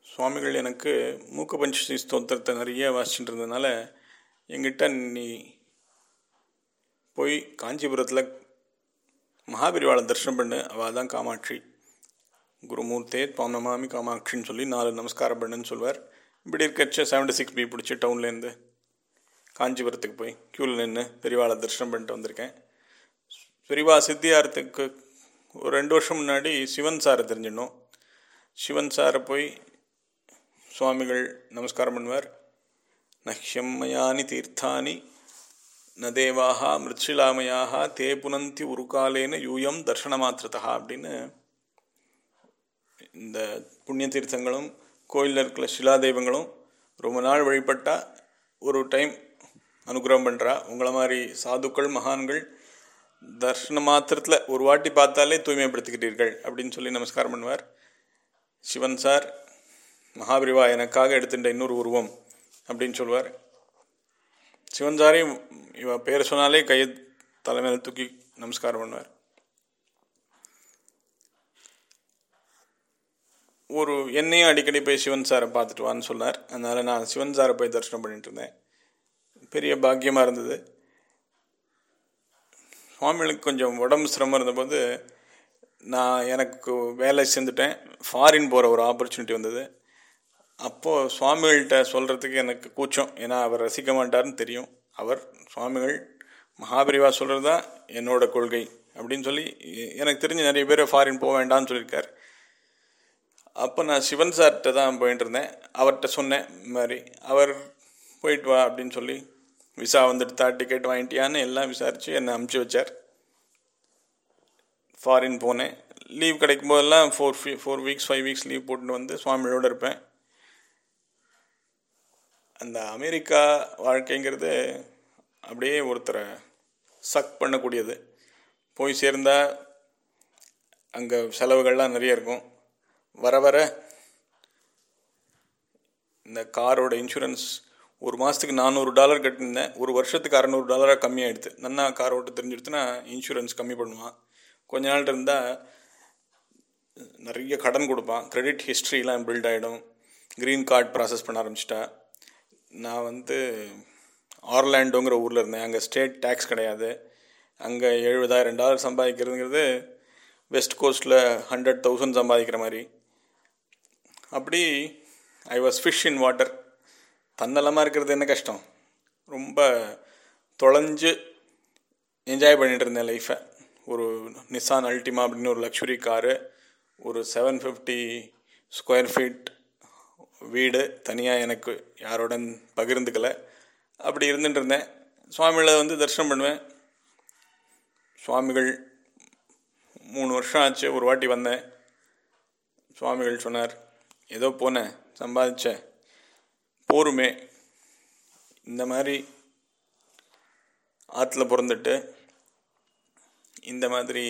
சுவாமிகள் எனக்கு மூக்க பஞ்சஸ்ரீ ஸ்தோத்திரத்தை நிறைய வாசிச்சுட்டு இருந்ததுனால எங்கிட்ட நீ போய் காஞ்சிபுரத்தில் மகாபெரிவாளை தரிசனம் பண்ணு அவள் தான் காமாட்சி குருமூர்த்தே துவாம் நமாமி காமாட்சின்னு சொல்லி நாலு நமஸ்காரம் பண்ணுன்னு சொல்லுவார் இப்படி இருக்கச்ச செவன்டி சிக்ஸ் பி பிடிச்சி டவுன்லேருந்து காஞ்சிபுரத்துக்கு போய் க்யூவில் நின்று பெரியவாளை தரிசனம் பண்ணிட்டு வந்திருக்கேன் பெரியவா சித்தியாரத்துக்கு ஒரு ரெண்டு வருஷம் முன்னாடி சிவன் சாரை தெரிஞ்சிடணும் சிவன் சாரை போய் சுவாமிகள் நமஸ்காரம் பண்ணுவார் நஹ்யம்மயானி தீர்த்தானி ந தேவாக மிருச்சிலாமயாக தே புனந்தி உருகாலேன யூயம் தர்ஷனமாத்திரதா அப்படின்னு இந்த புண்ணிய தீர்த்தங்களும் கோயிலில் இருக்கிற சிலா தெய்வங்களும் ரொம்ப நாள் வழிபட்டால் ஒரு டைம் அனுகிரகம் பண்ணுறா உங்களை மாதிரி சாதுக்கள் மகான்கள் தர்ஷன மாத்திரத்தில் ஒரு வாட்டி பார்த்தாலே தூய்மைப்படுத்திக்கிட்டீர்கள் அப்படின்னு சொல்லி நமஸ்காரம் பண்ணுவார் சிவன் சார் மகாபிரிவா எனக்காக எடுத்துட்ட இன்னொரு உருவம் அப்படின்னு சொல்லுவார் சிவன் சாரையும் இவ பேரை சொன்னாலே கையை தலைமையில் தூக்கி நமஸ்காரம் பண்ணுவார் ஒரு என்னையும் அடிக்கடி போய் சிவன் சாரை பார்த்துட்டு வான்னு சொன்னார் அதனால் நான் சிவன் சாரை போய் தரிசனம் பண்ணிட்டு இருந்தேன் பெரிய பாக்கியமாக இருந்தது சுவாமிகளுக்கு கொஞ்சம் உடம்பு சிரமம் இருந்தபோது நான் எனக்கு வேலை சேர்ந்துட்டேன் ஃபாரின் போகிற ஒரு ஆப்பர்ச்சுனிட்டி வந்தது அப்போது சுவாமிகள்கிட்ட சொல்கிறதுக்கு எனக்கு கூச்சம் ஏன்னா அவர் ரசிக்க மாட்டார்னு தெரியும் அவர் சுவாமிகள் மகாபிரிவா சொல்கிறது தான் என்னோட கொள்கை அப்படின்னு சொல்லி எனக்கு தெரிஞ்ச நிறைய பேர் ஃபாரின் போக வேண்டாம்னு சொல்லியிருக்கார் அப்போ நான் சிவன் சார்கிட்ட தான் போயிட்டு இருந்தேன் அவர்கிட்ட சொன்னேன் இந்த மாதிரி அவர் போயிட்டு வா அப்படின்னு சொல்லி விசா வந்துடுத்தா டிக்கெட் வாங்கிட்டியான்னு எல்லாம் விசாரித்து என்னை அமுச்சு வச்சார் ஃபாரின் போனேன் லீவ் கிடைக்கும் போதெல்லாம் four fi four weeks five weeks leave போட்டுட்டு வந்து சுவாமியோடு இருப்பேன் அந்த அமெரிக்கா வாழ்க்கைங்கிறது அப்படியே ஒருத்தரை சக் பண்ணக்கூடியது போய் சேர்ந்தால் அங்கே செலவுகள்லாம் நிறைய இருக்கும் வர வர இந்த காரோட இன்சூரன்ஸ் ஒரு மாதத்துக்கு நானூறு டாலர் கட்டியிருந்தேன் ஒரு வருஷத்துக்கு அறநூறு டாலராக கம்மியாகிடுது நன்னா கார் ஓட்ட தெரிஞ்சிடுத்துன்னா இன்சூரன்ஸ் கம்மி பண்ணுவான் கொஞ்ச நாள் இருந்தால் நிறைய கடன் கொடுப்பான் கிரெடிட் ஹிஸ்ட்ரிலாம் பில்ட் ஆகிடும் க்ரீன் கார்டு ப்ராசஸ் பண்ண ஆரம்பிச்சிட்டா நான் வந்து ஆர்லாண்டோங்கிற ஊரில் இருந்தேன் அங்கே ஸ்டேட் டேக்ஸ் கிடையாது அங்கே எழுபதாயிரம் டாலர் சம்பாதிக்கிறதுங்கிறது வெஸ்ட் கோஸ்ட்டில் ஹண்ட்ரட் தௌசண்ட் சம்பாதிக்கிற மாதிரி அப்படி I was fish in water தன்னலமாக இருக்கிறது என்ன கஷ்டம் ரொம்ப தொலைஞ்சு என்ஜாய் பண்ணிகிட்டு இருந்தேன் லைஃப்பை ஒரு நிசான் அல்டிமா அப்படின்னு ஒரு லக்ஸுரி காரு ஒரு செவன் ஃபிஃப்டி ஸ்கொயர் ஃபீட் வீடு தனியாக எனக்கு யாரோட பகிர்ந்துக்கலை அப்படி இருந்துட்டு இருந்தேன் சுவாமிகளை வந்து தரிசனம் பண்ணுவேன் சுவாமிகள் மூணு வருஷம் ஆச்சு ஒரு வாட்டி வந்தேன் சுவாமிகள் சொன்னார் ஏதோ போனேன் சம்பாதிச்சேன் போருமே இந்த மாதிரி ஆற்றுல பிறந்துட்டு இந்த மாதிரி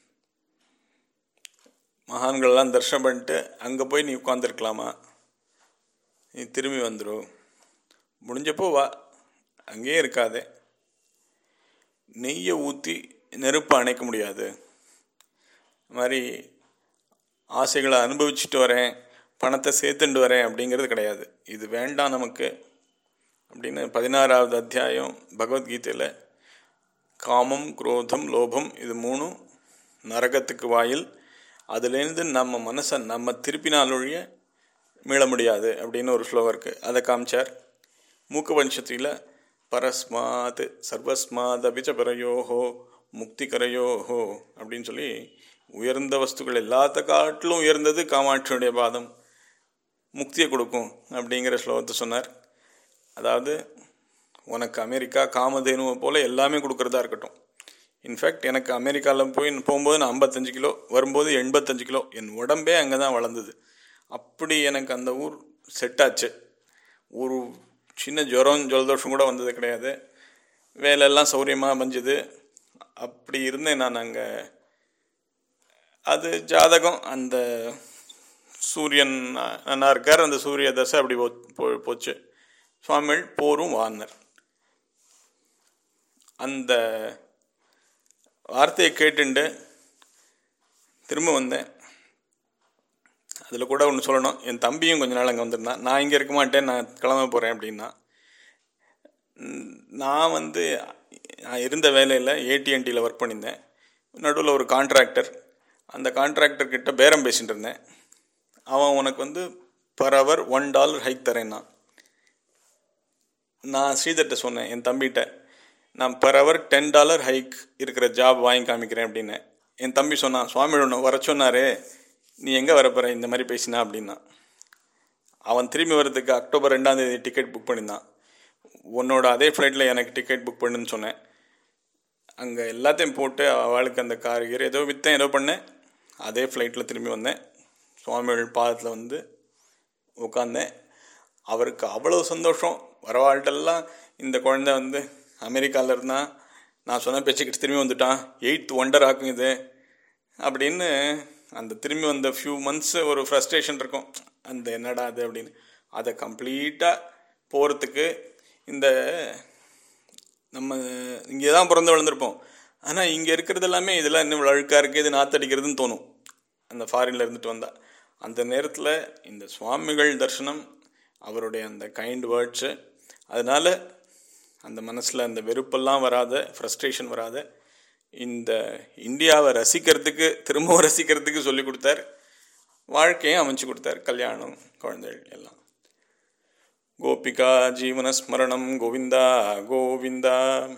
மகான்கள்லாம் தரிசனம் பண்ணிட்டு அங்கே போய் நீ உட்காந்துருக்கலாமா நீ திரும்பி வந்துடும் முடிஞ்சப்போ வா அங்கேயே இருக்காதே நெய்யை ஊற்றி நெருப்பை அணைக்க முடியாது மாதிரி ஆசைகளை அனுபவிச்சுட்டு வரேன் பணத்தை சேர்த்துட்டு வரேன் அப்படிங்கிறது கிடையாது இது வேண்டாம் நமக்கு அப்படின்னு பதினாறாவது அத்தியாயம் பகவத்கீதையில் காமம் குரோதம் லோபம் இது மூணும் நரகத்துக்கு வாயில் அதுலேருந்து நம்ம மனசை நம்ம திருப்பினால் ஒழிய மீள முடியாது அப்படின்னு ஒரு ஸ்லோகம் இருக்குது அதை காமிச்சார் மூக்க வம்சத்தில் பரஸ்மாத் சர்வஸ்மாத் அபிச்ச பரையோஹோ முக்திகரையோஹோ அப்படின்னு சொல்லி உயர்ந்த வஸ்துக்கள் எல்லாத்த காட்டிலும் உயர்ந்தது காமாட்சியுடைய பாதம் முக்தியை கொடுக்கும் அப்படிங்கிற ஸ்லோகத்தை சொன்னார் அதாவது உனக்கு அமெரிக்கா காமதேனுவை போல் எல்லாமே கொடுக்குறதா இருக்கட்டும் இன்ஃபேக்ட் எனக்கு அமெரிக்காவில் போய் போகும்போது நான் ஐம்பத்தஞ்சு கிலோ வரும்போது எண்பத்தஞ்சு கிலோ என் உடம்பே அங்கே தான் வளர்ந்தது அப்படி எனக்கு அந்த ஊர் செட் ஆச்சு ஒரு சின்ன ஜுரம் ஜலதோஷம் கூட வந்தது கிடையாது வேலையெல்லாம் சௌரியமாக அமைஞ்சுது அப்படி இருந்தேன் நான் அங்கே அது ஜாதகம் அந்த சூரியன் நல்லா இருக்கார் அந்த சூரிய தசை அப்படி போ போச்சு சுவாமிகள் போரும் வார்னர் அந்த வார்த்தையை கேட்டுண்டு திரும்ப வந்தேன் அதில் கூட ஒன்று சொல்லணும் என் தம்பியும் கொஞ்ச நாள் அங்கே வந்திருந்தான் நான் இங்கே இருக்க மாட்டேன் நான் கிளம்ப போகிறேன் அப்படின்னா ம், நான் வந்து நான் இருந்த வேலையில் ஏடிஎன்டியில் ஒர்க் பண்ணியிருந்தேன் நடுவில் ஒரு கான்ட்ராக்டர் அந்த கான்ட்ராக்டர் கிட்ட பேரம் பேசிட்டு இருந்தேன் அவன் உனக்கு வந்து per hour one dollar hike தரேன்னா நான் ஸ்ரீதர்கிட்ட சொன்னேன் என் தம்பிகிட்ட நான் per hour ten dollar hike இருக்கிற ஜாப் வாங்கி காமிக்கிறேன் அப்படின்னு என் தம்பி சொன்னான் சுவாமி ஒன்று வர சொன்னாரே நீ எங்கே வரப்போற இந்த மாதிரி பேசினா அப்படின்னா அவன் திரும்பி வர்றதுக்கு அக்டோபர் ரெண்டாம் தேதி டிக்கெட் புக் பண்ணியிருந்தான் உன்னோட அதே ஃப்ளைட்டில் எனக்கு டிக்கெட் புக் பண்ணுன்னு சொன்னேன் அங்கே எல்லாத்தையும் போட்டு அவளுக்கு அந்த கார் கீர் ஏதோ விற்றேன் ஏதோ பண்ணேன் அதே ஃப்ளைட்டில் திரும்பி வந்தேன் சுவாமிகள் பாதத்தில் வந்து உட்காந்தேன் அவருக்கு அவ்வளோ சந்தோஷம் வரவாழ்கிட்டெல்லாம் இந்த குழந்தை வந்து அமெரிக்காவில் இருந்தான் நான் சொன்ன பேச்சுக்கிட்டு திரும்பி வந்துட்டான் எயித் ஒண்டர் ஆக்கும் இது அப்படின்னு அந்த திரும்பி வந்த ஃபியூ மந்த்ஸ் ஒரு ஃப்ரஸ்ட்ரேஷன் இருக்கும் அந்த என்னடா அது அப்படின்னு அதை கம்ப்ளீட்டாக போகிறதுக்கு இந்த நம்ம இங்கே தான் பிறந்து வளர்ந்துருப்போம் ஆனால் இங்கே இருக்கிறது எல்லாமே இதெல்லாம் இன்னும் அழுக்காக இருக்குது இது நாத்தடிக்கிறதுன்னு தோணும் அந்த ஃபாரின்ல இருந்துட்டு வந்தா அந்த நேரத்தில் இந்த சுவாமிகள் தரிசனம் அவருடைய அந்த கைண்ட் வேர்ட்ஸு அதனால் அந்த மனசில் அந்த வெறுப்பெல்லாம் வராத ஃப்ரஸ்ட்ரேஷன் வராத இந்த இந்தியாவை ரசிக்கிறதுக்கு திரும்பவும் ரசிக்கிறதுக்கு சொல்லி கொடுத்தார் வாழ்க்கையும் அமைச்சு கொடுத்தார் கல்யாணம் குழந்தைகள் எல்லாம் கோபிகா ஜீவனஸ்மரணம் கோவிந்தா கோவிந்தா